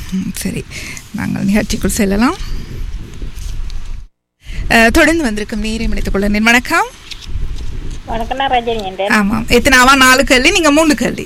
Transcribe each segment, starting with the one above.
ம், சரி நாங்கள் நிகழ்ச்சிக்குள் செல்லலாம் அஹ், தொடர்ந்து வந்திருக்கும் நீரை முடித்துக் கொள்ள வணக்கம் வணக்கம் நான் ரஜினி என்றேன் ஆமாம் எத்தனை அவா நாலு கல்லி நீங்க மூணு கல்லி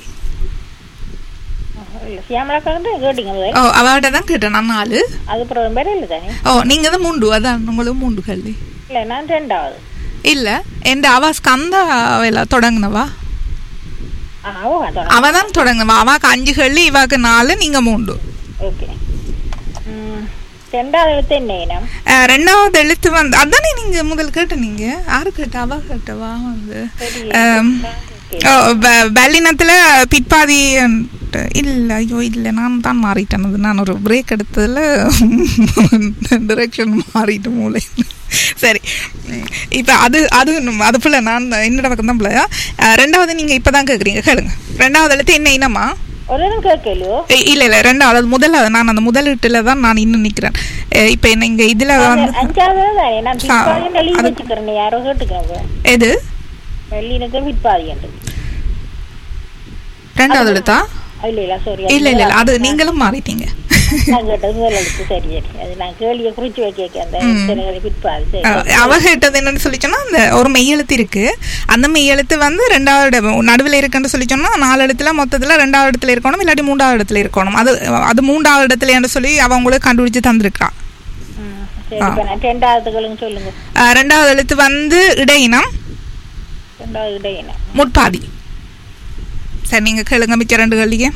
இல்ல சியாமலா கலந்து கேட்டீங்க முதல் ஓ அவட்ட தான் கேட்டேன் நான் நாலு அது அப்புறம் பேர் இல்லை தானே ஓ நீங்க தான் மூண்டு அதான் உங்களுக்கு மூண்டு கல்லி இல்லை நான் ரெண்டாவது இல்ல எந்த அவ ஸ்கந்த அவ தொடங்கினவா ஆ ஓ அதான் அவ தான் தொடங்கினவா அவாக்கு அஞ்சு கல்லி இவாக்கு நாலு நீங்க மூண்டு ஓகே ம், ரெண்டாவது எழுத்து என்ன இனம் அஹ், ரெண்டாவது எழுத்து வந்து அதானே நீங்க முதல் கேட்ட நீங்க யாரு கேட்ட அவ கேட்டவா வந்து அம், ஓ, வ- வல்லினத்துல பிற்பாதி இல்ல ஐயோ இல்ல நான் தான் மாறிட்டேன் அது நான் ஒரு பிரேக் எடுத்ததுல டிரெக்ஷன் மாறிட்டு மூளை சரி உம், இப்ப அது அது நம்ம- அது பிள்ளை நான் என்னோட பக்கம் தான் பிள்ளையா அஹ், ரெண்டாவது நீங்க இப்பதான் கேக்குறீங்க கேளுங்க ரெண்டாவது எழுத்து என்ன இனமா ஒரு இடம் கேட்கலையோ ஏய், இல்ல இல்ல ரெண்டாவது அது முதல்ல நான் அந்த முதலீட்டுல தான் நான் இன்னும் நிக்கிறேன் அஹ், இப்ப என்ன இங்க இதுல வந்து அஞ்சாவது தானே நான் ஆ, பிற்பாதி எழுதி அது- வச்சுக்கிறேன் யாரோ கேட்டுக்கிறேன் எது வெள்ளினுக்கு பிற்பாதி என்று ரெண்டாவது எழுத்தா இல்ல இல்ல சாரி இல்ல இல்ல இல்ல அது நீங்களும் மாறிட்டீங்க நான் கேட்டது முதல் எழுத்து சரி சரி அது நான் கேள்வியை குறிச்சு வைக்க அந்த தினங்களை பிற்பாதி சரி அஹ், அவ கேட்டது என்னன்னு சொல்லி சொன்னா அந்த ஒரு மெய்யெழுத்து இருக்கு அந்த மெய்யெழுத்து வந்து ரெண்டாவது நடுவில் இருக்குன்னு சொல்லி சொன்னா நாலு இடத்துல மொத்தத்துல ரெண்டாவது இடத்துல இருக்கணும் இல்லாட்டி மூன்றாவது இடத்துல இருக்கணும் அது அது மூன்றாவது இடத்துலன்னு சொல்லி அவ உங்களுக்கு கண்டுபிடிச்சு தந்திருக்கா ம், சரி இப்ப நான் ரெண்டாவதுகளுங்க சொல்லுங்க அஹ், ரெண்டாவது எழுத்து வந்து இடையினம் ரெண்டாவது இடையினம் முட்பாதி சரி நீங்க கேளுங்க மிச்ச ரெண்டு கல்லிங்க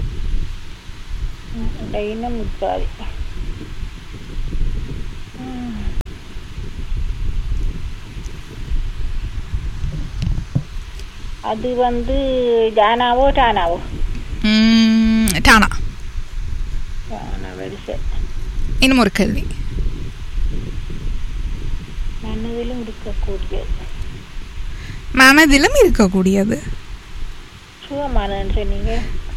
ம், இடையினம் பிற்பாதி ம். அது வந்து ஜானாவோ டானாவோ உம், டானா டானா வரிசை இன்னும் ஒரு கேள்வி மனதிலும் இருக்கக்கூடியது மனதிலும் இருக்கக்கூடியது சுகமானதுன்னு சொன்னீங்க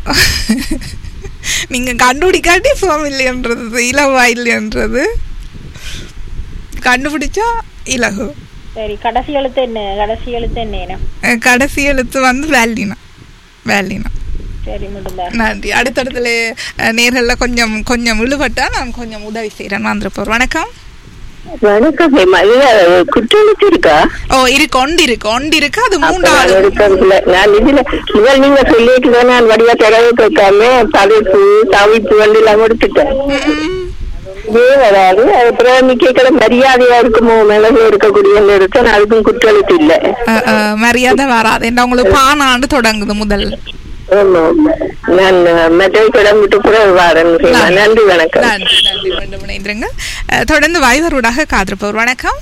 நீங்க கண்டுபிடிக்காட்டி சுகம் இல்லைன்றது இலவா இல்லைன்றது கண்டுபிடிச்சா இலகு சரி கடைசி எழுத்து என்ன கடைசி எழுத்து என்ன இனம் அஹ் கடைசி எழுத்து வந்து வேலினா வேலினா சரி முடிந்தா நன்றி அடுத்தடுத்துல அஹ், நேர்கள்ல கொஞ்சம் கொஞ்சம் விழுபட்டா நான் கொஞ்சம் உதவி செய்கிறேன் வந்துருப்போம் வணக்கம் வணக்கம் ஹேமா இது குற்றெழுத்து இருக்கா ஓ இருக்கு ஒண்டு இருக்கு ஒண்டு இருக்கு அது அப்ப நான் மூன்றாவது எடுக்கறதில்ல. நான் இதுல முதல் நீங்க சொல்லிட்டு தான் நான் வடிவா தடவை கேட்காம தலைப்பு தவிப்பு வந்து எல்லாம் கொடுத்துட்டேன் ம், இதே வராது அப்புறம் நீ கேட்கல மரியாதையா இருக்குமோ மிளகு இருக்கக்கூடிய எடுத்து நான் அதுக்கும் குற்றெழுத்து இல்ல அஹ், அஹ், மரியாதை வராது என்ன உங்களுக்கு பானாண்டு தொடங்குது முதல் ஆமா ஆமா. நான் மற்ற கிளம்பிட்டு கூட வாரேன் ஹேமா நன்றி வணக்கம் நன்றி நன்றி மீண்டும் இணைந்திருங்க அஹ், தொடர்ந்து வாய்வருடாக காத்திருப்பவர் வணக்கம்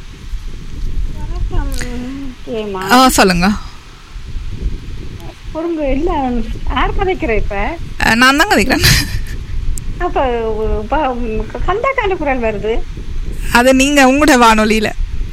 ஏமா ஆ சொல்லுங்க பொருங்க இல்ல யார் கதைக்கிற இப்ப அஹ், நான் தான் கதைக்கிறேன் அப்ப கந்தாக்கான குரல் வருது அது நீங்க உங்களோட வானொலியில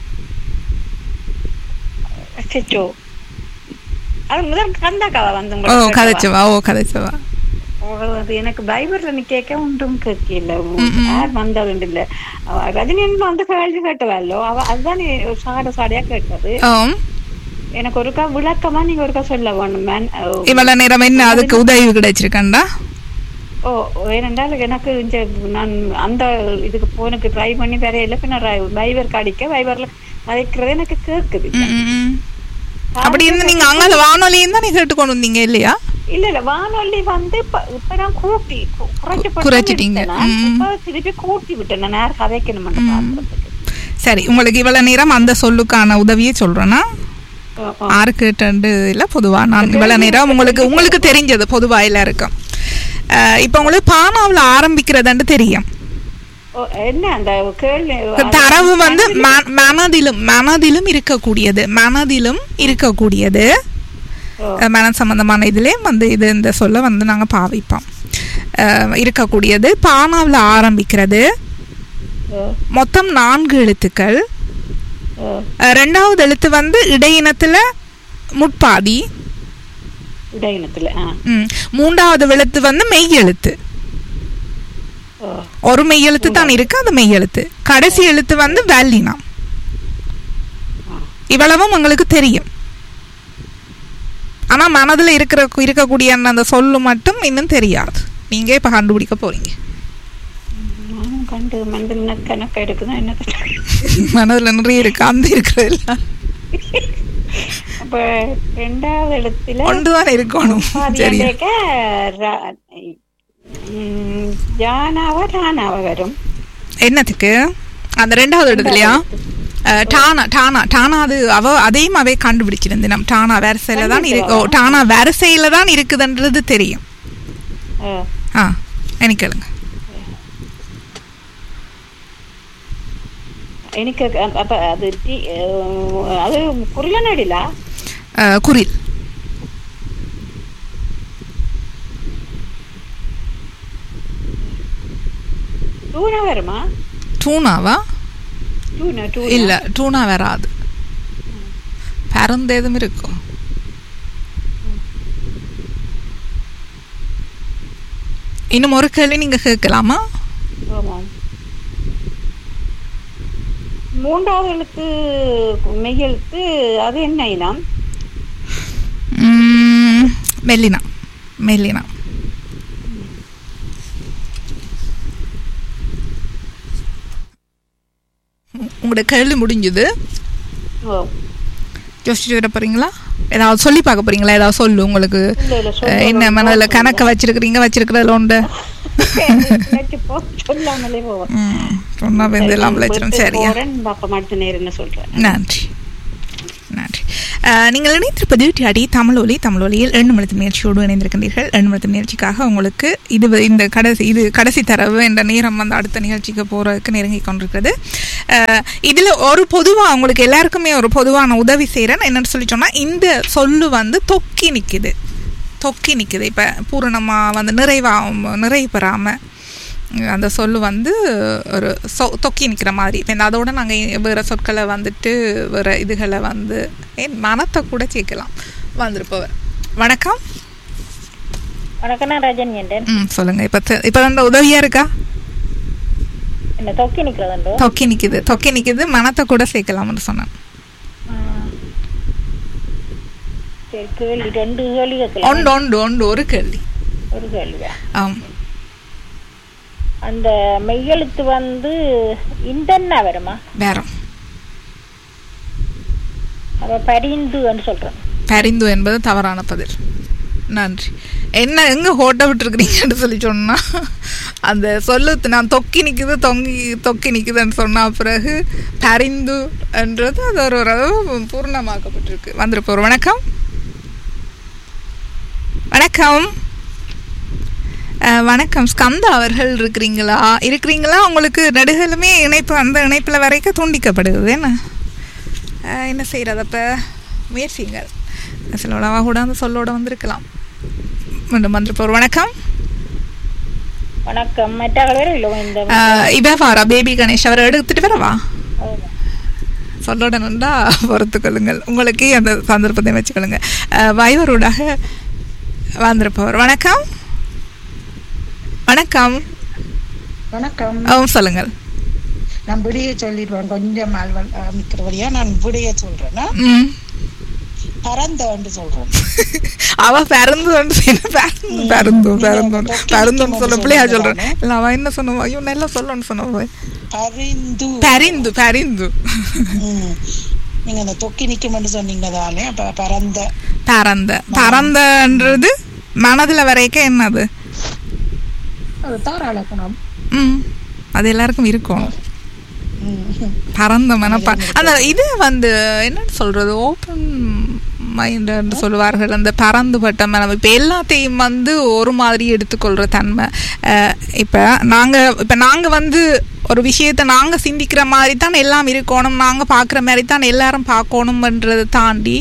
அச்சோ அது முதல் கந்தாக்காவா வந்து ஓ உங்களுக்கு கதைச்சவா ஓ கதைச்சவா ஓ, அது எனக்கு பைபர்ல நீ கேட்க ஒன்றும் கேட்கல யார் வந்தவன் இல்ல அவ ரஜினி அண்ணா வந்து கேள்வி கேட்டவல்லோ அவ அதுதானே சாட சாடையா கேட்டது ஆம் எனக்கு ஒருக்கா விளக்கமா நீங்க ஒருக்கா சொல்ல வேணும் மேன் இவ்வளவு நேரம் என்ன அதுக்கு உதவி கிடைச்சிருக்கண்டா ஓ ஏனென்றால் எனக்கு இந்த நான் அந்த இதுக்கு போனுக்கு ட்ரை பண்ணி வரையில பின்ன வைபர் கடிக்க வைபர்ல கதைக்கிறது எனக்கு கேக்குது ம், ம், ம். அப்படி இருந்து நீங்க அங்க வானொலியும் தான் நீங்க கேட்டுக்கொண்டு வந்தீங்க இல்லையா இல்ல இல்ல வானொலி வந்து இப்ப இப்ப நான் கூட்டி கு- குறைச்சு போட்டு குறைச்சிட்டீங்க. விட்டேன் நான். ம். இப்ப திருப்பி கூட்டி விட்டேன் நான் யார் கதைக்கணும் பாக்குறதுக்கு சரி உங்களுக்கு இவ்வளவு நேரம் அந்த சொல்லுக்கான உதவியை சொல்றேன்னா ஓ, ஓ. ஆறு கேட்டு இல்ல பொதுவா நான் இவ்வளவு நேரம் உங்களுக்கு உங்களுக்கு தெரிஞ்சது பொதுவா எல்லாருக்கும் அஹ், இப்ப உங்களுக்கு பானாவுல ஆரம்பிக்கிறதுன்னு தெரியும் ஓ, என்ன அந்த கேள்வி தரவு வந்து ம- மனதிலும் மனதிலும் இருக்கக்கூடியது மனதிலும் இருக்கக்கூடியது ஓ. அஹ், மன சம்பந்தமான இதுலே வந்து இது இந்த சொல்ல வந்து நாங்க பாவிப்போம் அஹ், இருக்கக்கூடியது பானாவில் ஆரம்பிக்கிறது ஓ, மொத்தம் நான்கு எழுத்துக்கள் ஓ, அஹ், ரெண்டாவது எழுத்து வந்து இடையினத்துல முட்பாதி இடையினத்துல ஆ, ம், மூன்றாவது எழுத்து வந்து மெய் எழுத்து ஓ, ஒரு மெய் எழுத்து தான் இருக்கு அது மெய் எழுத்து கடைசி எழுத்து வந்து வேலினா இவ்வளவும் உங்களுக்கு தெரியும் ஆனா மனதுல இருக்கிற இருக்கக்கூடிய அந்த சொல்லு மட்டும் இன்னும் தெரியாது நீங்க இப்ப கண்டுபிடிக்க போறீங்க கண்டு மனதில் கணக்கு எடுக்குதான் என்ன மனதுல நிறைய இருக்கு அந்த இருக்கிறது அப்ப ரெண்டாவது எழுத்துல ஒன்றுதான் இருக்கணும் சரியா பாதியாக்க ரா- ம், ஜானாவா ராணாவா வரும் என்னத்துக்கு அந்த ரெண்டாவது இடத்துலயா அஹ், டானா டானா டானா அது அவ அதையும் அவை கண்டுபிடிச்சிருந்து நம்ம டானா வரிசையில தான் இருக்கு ஓ, டானா வரிசையில தான் இருக்குதுன்றது தெரியும் ஆ, ஆ எனக்கு கேளுங்க எனக்கு அ- அப்ப அது டி- அஹ், அது குரல நடிலா அஹ், குரில் டூனா வருமா டூனாவா டூனா டூனா இல்ல டூனா வராது பரந்தேதும் இருக்கும் இன்னும் ஒரு கேள்வி நீங்க கேட்கலாமா ஆமாம் மூன்றாவது எழுத்து மெய் எழுத்து அது என்ன இனம் ம், மெல்லினா மெல்லினா உ- உங்களோட கேள்வி முடிஞ்சுது ஓ யோசிச்சுட்டு வர போறீங்களா ஏதாவது சொல்லி பார்க்க போறீங்களா ஏதாவது சொல்லு உங்களுக்கு இல்ல இல்ல அஹ், என்ன மனதில் கணக்க வச்சிருக்கிறீங்க வச்சிருக்கிறதுல உண்டு சொல்லு போ சொல்லாமலே போவோம் ம், சொன்னா வந்து எல்லாம் விளைச்சிடும் சரியா போறேன் பாப்பா மட்டும் நேரம் என்ன சொல்றேன் நன்றி நன்றி அஹ், நீங்கள் இணைத்திருப்பது டிஆடி தமிழ் ஒலி தமிழ் ஒலியில் எண்ணுமழுத்து முயற்சியோடு இணைந்திருக்கின்றீர்கள் எண்ணுமழுத்து முயற்சிக்காக உங்களுக்கு இது வ- இந்த கடைசி இது கடைசி தரவு என்ற நேரம் வந்து அடுத்த நிகழ்ச்சிக்கு போகிறதுக்கு நெருங்கி கொண்டிருக்கிறது அஹ், இதுல ஒரு பொதுவா உங்களுக்கு எல்லாருக்குமே ஒரு பொதுவான உதவி செய்கிறேன் என்னன்னு சொல்லி சொன்னா இந்த சொல்லு வந்து தொக்கி நிக்குது தொக்கி நிக்குது இப்ப பூரணமா வந்து நிறைவா நிறைவு பெறாம அந்த சொல்லு வந்து ஒரு சொ தொக்கி நிற்கிற மாதிரி இப்போ இந்த அதோட நாங்கள் வேறு சொற்களை வந்துட்டு வேறு இதுகளை வந்து ஏன் மனத்தை கூட சேர்க்கலாம் வந்திருப்பவர் வணக்கம் வணக்கம் நான் ரஜன் என்றேன் ம் சொல்லுங்கள் இப்போ இப்போ அந்த உதவியாக இருக்கா என்ன தொக்கி நிக்கிறதுண்டோ தொக்கி நிற்கிது தொக்கி நிற்கிது மனத்தை கூட சேர்க்கலாம்னு சொன்னேன் சரி கேள்வி ரெண்டு கேள்வி கேட்கலாம் ஒண்டு ஒண்டு ஒண்டு ஒரு கேள்வி ஒரு கேள்வியா ஆம் அந்த மெய்யெழுத்து வந்து இந்தன்னா வருமா வேற அப்ப பரிந்துன்னு சொல்றேன் பரிந்து என்பது தவறான பதில் நன்றி என்ன எங்க ஹோட்ட விட்டுருக்குறீங்கன்னு சொல்லி சொன்னா அந்த சொல்லு நான் தொக்கி நிக்குது தொங்கி தொக்கி நிக்குதுன்னு சொன்னா பிறகு பரிந்து என்றது அது ஒரு ஓரளவு பூர்ணமாக்கப்பட்டிருக்கு வந்திருப்போம் வணக்கம் வணக்கம் அஹ், வணக்கம் ஸ்கந்தா அவர்கள் இருக்கிறீங்களா இருக்கிறீங்களா உங்களுக்கு நடுகளுமே இணைப்பு அந்த இணைப்பில் வரைக்கும் துண்டிக்கப்படுது என்ன அஹ், என்ன செய்கிறதப்ப முயற்சிங்கள் சொல்லோடவா கூட அந்த சொல்லோட வந்திருக்கலாம் மீண்டும் வந்திருப்போர் வணக்கம் வணக்கம் மற்றாக்கள் வேற இல்லை இந்த அஹ், இவ வாரா பேபி கணேஷ் அவரை எடுத்துட்டு வரவா ஆமா. சொல்லோட நண்டா பொறுத்து கொள்ளுங்கள் உங்களுக்கே அந்த சந்தர்ப்பத்தை வச்சுக்கொள்ளுங்க அஹ், வைவரோடாக வந்திருப்பவர் வணக்கம் வணக்கம் வணக்கம் ஓ சொல்லுங்கள் நான் விடிய சொல்லிடுவேன் கொஞ்சம் ஆழ்வல் அமைக்கிறபடியா நான் விடிய சொல்றேன்னா ம் பரந்தவன்று சொல்றேன் அவ பிறந்து வந்து பிறந்து பிறந்து பிறந்து பிறந்துன்னு சொல்ல பிள்ளையா சொல்றேன் இல்ல அவ என்ன சொன்னவா ஐயோ நல்லா சொல்லணும்னு சொன்னவ பரிந்து பரிந்து பரிந்து ம். நீங்க அந்த தொக்கி நிக்கும்னு சொன்னீங்க தானே அப்ப பரந்த பரந்த பரந்தன்றது மனதுல வரைக்க என்னது ஒரு தாராள குணம் ம் அது எல்லாருக்கும் இருக்கும் ம். பரந்த மனப்பா அந்த இது வந்து என்னன்னு சொல்றது ஓப்பன் மைண்ட் சொல்லுவார்கள் அந்த பறந்துபட்ட மனம் இப்போ எல்லாத்தையும் வந்து ஒரு மாதிரி எடுத்துக்கொள்ற தன்மை அஹ் இப்ப நாங்க இப்ப நாங்க வந்து ஒரு விஷயத்தை நாங்க சிந்திக்கிற மாதிரி தான் எல்லாம் இருக்கணும் நாங்க பார்க்குற மாதிரி தான் எல்லாரும் பார்க்கணும்ன்றதை தாண்டி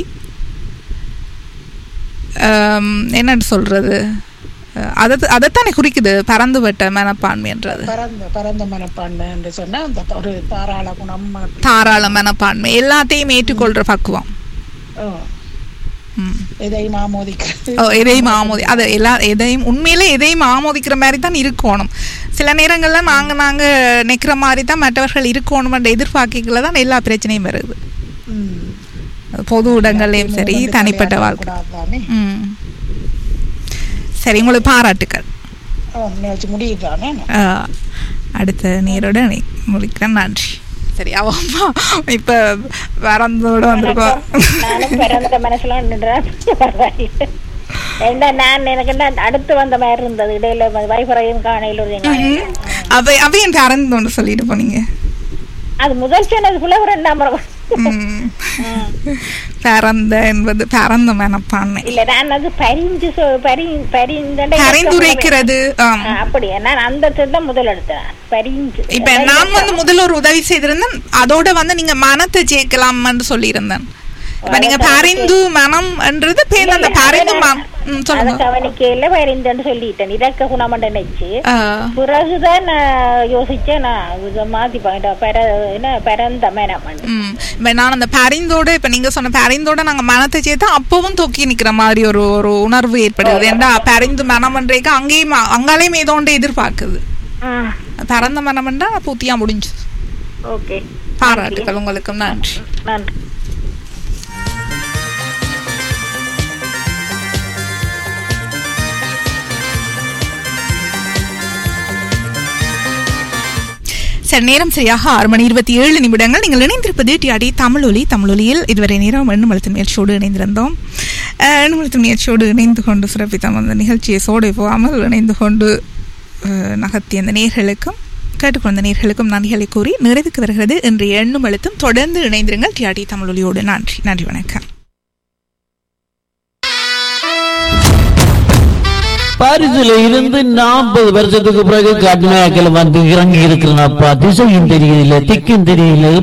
ஆம், என்னன்னு சொல்றது அஹ் அதை அதைத்தானே குறிக்குது பறந்துபட்ட மனப்பான்மைன்றது பரந்த பரந்த மனப்பான்மை என்று சொன்னா அந்த ஒரு தாராள குணம் அப்படி. தாராள மனப்பான்மை எல்லாத்தையும் ஏற்றுக்கொள்ற பக்குவம் ஓ. ம். எதையும் ஆமோதிக்கிறது ஓ, எதையும் ஆமோதி அது எல்லா எதையும் உண்மையிலே எதையும் ஆமோதிக்கிற மாதிரி தான் இருக்கணும் சில நேரங்கள்ல நாங்க நாங்க நிக்கிற மாதிரி தான் மற்றவர்கள் இருக்கணும்ன்ற எதிர்பார்க்கல தான் எல்லா பிரச்சனையும் வருது ம். அது பொது இடங்கள்லயும் சரி வந்து தனிப்பட்ட வாழ்க்கை கூடாதுதானே? ம் சரி உங்களுக்கு பாராட்டுக்கள் ஓ, நிகழ்ச்சி முடியுதானே ஆஹ், அடுத்த நேரோட இணை- முடிக்கிறேன் நன்றி சரி அவம்மா இப்ப வரந்தோட வந்திருக்கோம் நானும் பிறந்த மனசுல நின்றேன் பரவாயில்லை. ஏண்டா நான் எனக்கு என்ன அடுத்து வந்த மாதிரி இருந்தது இடையில வைஃபரையும் காணையில் ம்ஹும். அவ அவ என் பேரண்ட் ஒன்று சொல்லிட்டு போனீங்க அது முதல் சொன்னது புல ஒரு ரெண்டாம் முறை. ம். பேரந்த என்பது பேரந்த மனப்பான்மை இல்ல நான் அது பரிஞ்சு சொ- பரி பரிந்தண்டை பரிந்துரைக்கிறது ஆம். ஆ, அப்படியா நான் அந்த தான் முதல் எடுத்தேன் பரிஞ்சு இப்ப நான் வந்து முதல்ல ஒரு உதவி செய்திருந்தேன் அதோட வந்து நீங்க மனத்தை சேர்க்கலாம்னு சொல்லியிருந்தேன் இப்ப நீங்க பரிந்து மனம் என்றது பேர் அந்த பரிந்து மனம் ம், அதை சொல்லுங்க கவனிக்கையில பரிந்துன்னு சொல்லிட்டேன் இறக்க குணமண்ட நினைச்சு ஆ, பிறகுதான் நான் யோசிச்சேன் நான் இதை மாத்தி போயிட்டேன் பர என்ன பரந்த மேனம் ம். இப்ப நான் அந்த பரிந்தோட இப்ப நீங்க சொன்ன பரிந்தோட நாங்க மனத்தை சேர்த்தா அப்பவும் தொக்கி நிக்கிற மாதிரி ஒரு ஒரு உணர்வு ஏற்படுது ஏண்டா பரிந்து மனம்ன்றேக்கு அங்கேயும் அங்காலையும் ஏதோ ஒன்று எதிர்பார்க்குது பரந்த மனம்ன்றா பூத்தியா முடிஞ்சு ஓகே பாராட்டுகள் உங்களுக்கும் நன்றி நன்றி சரி நேரம் சரியாக ஆறு மணி இருபத்தி ஏழு நிமிடங்கள் நீங்கள் இணைந்திருப்பது டிஆடி தமிழொலி தமிழொலியில் இதுவரை நேரம் எண்ணுமலத்தின் முயற்சியோடு இணைந்திருந்தோம் அஹ், எண்ணுமலத்தின் முயற்சியோடு இணைந்து கொண்டு சிறப்பித்த அந்த நிகழ்ச்சியை சோடை போகாமல் இணைந்து கொண்டு அஹ், நகர்த்திய அந்த நேர்களுக்கும் கேட்டுக்கொண்ட நேர்களுக்கும் நன்றிகளை கூறி நிறைவுக்கு வருகிறது இன்றைய எண்ணும் எழுத்தும் தொடர்ந்து இணைந்திருங்கள் டிஆடி தமிழொலியோடு நன்றி நன்றி வணக்கம் பாரிஸ்ல இருந்து நாற்பது வருஷத்துக்கு பிறகு கடுமையாக்கல வந்து இறங்கி இருக்கிறேன்ப்பா திசையும் தெரியல திக்கும் தெரியல